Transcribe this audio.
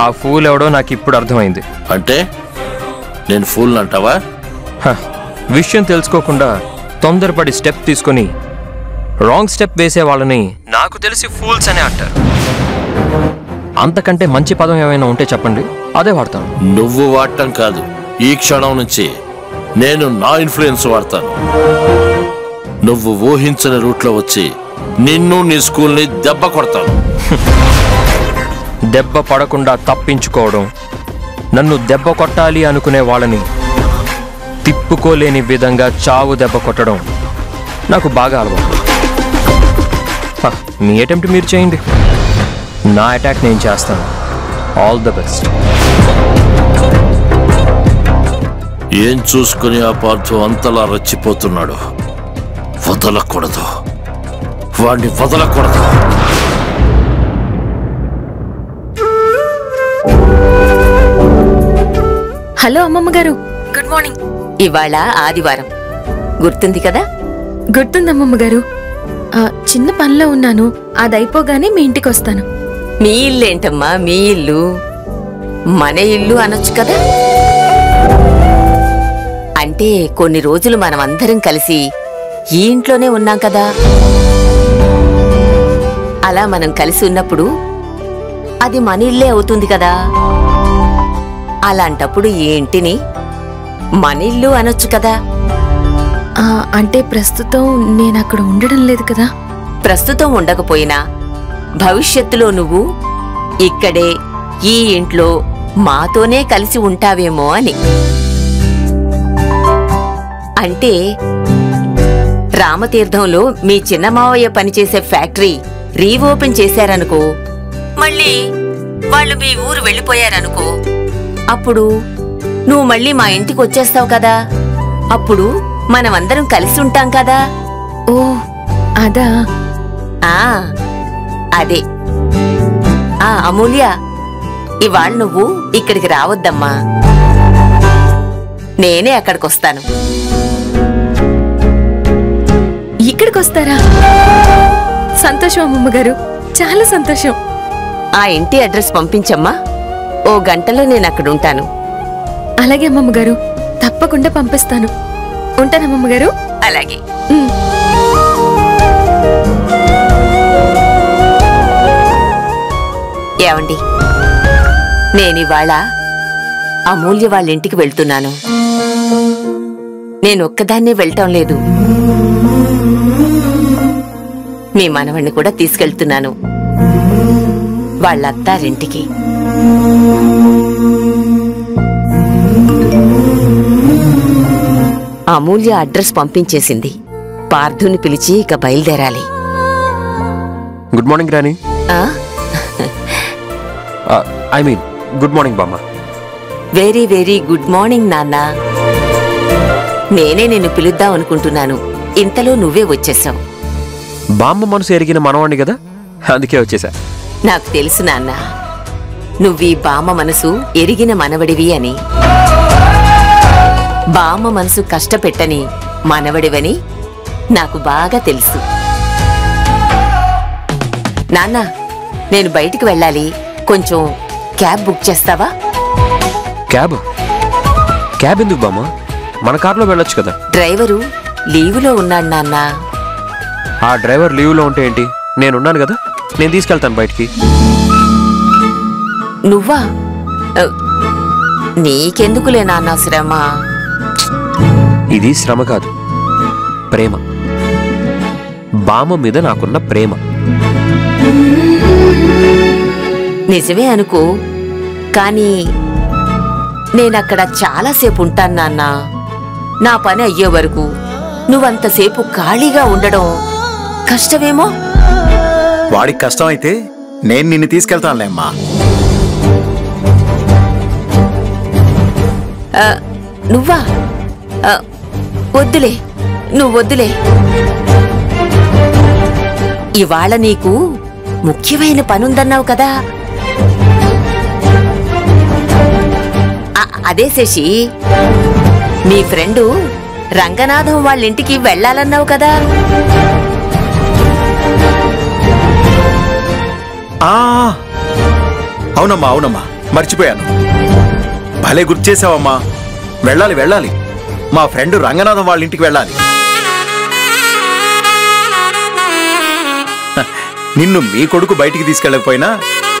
ఆ ఫూల్ ఎవడో నాకు ఇప్పుడు అర్థమైంది అంటే నేను ఫూల్ అంటావా హ, విషయం తెలుసుకోకుండా తొందరపడి స్టెప్ తీసుకొని రాంగ్ స్టెప్ వేసే వాళ్ళని నాకు తెలిసి ఫూల్స్ అనే అంటారు అంతకంటే మంచి పదం ఏమైనా ఉంటే చెప్పండి అదే వాడతాను నువ్వు వాడటం కాదు ఈ క్షణం నుంచి నేను నా ఇన్ఫ్లుయెన్స్ వాడతాను నువ్వు ఊహించని రూట్లో వచ్చి నిన్ను నీ స్కూల్ని దెబ్బ కొడతాను దెబ్బ పడకుండా తప్పించుకోవడం నన్ను దెబ్బ కొట్టాలి అనుకునే వాళ్ళని తిప్పుకోలేని విధంగా చావు దెబ్బ కొట్టడం నాకు బాగా అలవాటు హ, మీ అటెంప్ట్ మీరు చేయండి నా అటాక్ నేను చేస్తాను ఆల్ ద బెస్ట్ ఏం చూసుకుని ఆ పార్థు అంతలా రచ్చిపోతున్నాడు వదలకూడదు వాడిని వదలకూడదు హలో అమ్మమ్మ గారు గుడ్ మార్నింగ్ ఇవాళ ఆదివారం గుర్తుంది కదా గుర్తుంది అమ్మమ్మ గారు ఆ, చిన్న పనిలో ఉన్నాను అది అయిపోగానే మీ ఇంటికి వస్తాను మీ ఇల్లేంటమ్మా మీ ఇల్లు మన ఇల్లు అనొచ్చు కదా అంటే కొన్ని రోజులు మనం అందరం కలిసి ఈ ఇంట్లోనే ఉన్నాం కదా అలా మనం కలిసి ఉన్నప్పుడు అది మన ఇల్లే అవుతుంది కదా అలాంటప్పుడు ఈ ఇంటిని మన ఇల్లు అనొచ్చు కదా ఆ, అంటే ప్రస్తుతం నేను అక్కడ ఉండడం లేదు కదా ప్రస్తుతం ఉండకపోయినా భవిష్యత్తులో నువ్వు ఇక్కడే ఈ ఇంట్లో మాతోనే కలిసి ఉంటావేమో అని అంటే రామతీర్థంలో మీ చిన్న మావయ్య పనిచేసే ఫ్యాక్టరీ రీఓపెన్ చేశారనుకో మళ్ళీ వాళ్ళు మీ ఊరు వెళ్ళిపోయారనుకో అప్పుడు నువ్వు మళ్ళీ మా ఇంటికి వచ్చేస్తావు కదా అప్పుడు మనమందరం కలిసి ఉంటాం కదా ఓ అదా ఆ అదే ఆ అమూల్య ఇవాళ నువ్వు ఇక్కడికి రావద్దమ్మా నేనే అక్కడికొస్తాను ఇక్కడికి వస్తారా సంతోషం అమ్మమ్మ గారు చాలా సంతోషం ఆ ఇంటి అడ్రస్ పంపించమ్మా ఓ గంటలో నేను అక్కడ ఉంటాను అలాగే అమ్మమ్మ గారు తప్పకుండా పంపిస్తాను ఉంటానమ్మమ్మ గారు అలాగే ఉమ్. ఏమండి నేనివాళ అమూల్య వాళ్ళ ఇంటికి వెళ్తున్నాను నేను ఒక్కదాన్నే వెళ్ళటం లేదు మీ మనవణ్ణి కూడా తీసుకెళ్తున్నాను వాళ్ళ అత్తారింటికి అమూల్య అడ్రస్ పంపించేసింది పార్థుని పిలిచి ఇక బయలుదేరాలి గుడ్ మార్నింగ్ రాణి ఆ ఐ మీన్ గుడ్ మార్నింగ్ బామ్మ వెరీ వెరీ గుడ్ మార్నింగ్ నాన్న నేనే నిన్ను పిలుద్దాం అనుకుంటున్నాను ఇంతలో నువ్వే వచ్చేసావు బామ్మ మనసు ఎరిగిన మనవాణ్ణి కదా అందుకే వచ్చేసా నాకు తెలుసు నాన్న నువ్వీ బామ్మ మనసు ఎరిగిన మనవడివి అని బామ్మ మనసు కష్టపెట్టని మనవడివని నాకు బాగా తెలుసు నాన్న నేను బయటికి వెళ్ళాలి కొంచెం క్యాబ్ బుక్ చేస్తావా క్యాబ్ క్యాబ్ ఎందుకు బామ్మ మన కార్లో వెళ్ళొచ్చు కదా డ్రైవరు లీవులో ఉన్నాడు నాన్నా ఆ డ్రైవర్ లీవ్లో ఉంటే ఏంటి నేనున్నాను కదా నేను తీసుకెళ్తాను బయటికి నువ్వా అ, నీకెందుకులే నాన్న శ్రమ ఇది శ్రమ కాదు ప్రేమ బామ్మ మీద నాకున్న ప్రేమ నిజమే అనుకో కానీ నేనక్కడ చాలాసేపు ఉంటాను నాన్న నా పని అయ్యే వరకు నువ్వంతసేపు ఖాళీగా ఉండడం కష్టమేమో వాడికి కష్టం అయితే నేను నిన్ను తీసుకెళ్తానులే అమ్మా ఆ, నువ్వా ఆ, వద్దులే నువ్వు వద్దులే ఇవాళ నీకు ముఖ్యమైన పనుందన్నావు కదా ఆ- అదే శశి మీ ఫ్రెండు రంగనాథం వాళ్ళ ఇంటికి వెళ్ళాలన్నావు కదా ఆ అవునమ్మా అవునమ్మా మర్చిపోయాను భలే గుర్తు చేసావమ్మా వెళ్ళాలి వెళ్ళాలి మా ఫ్రెండ్ రంగనాథం వాళ్ళ ఇంటికి వెళ్ళాలి హ, నిన్ను మీ కొడుకు బయటికి తీసుకెళ్ళకపోయినా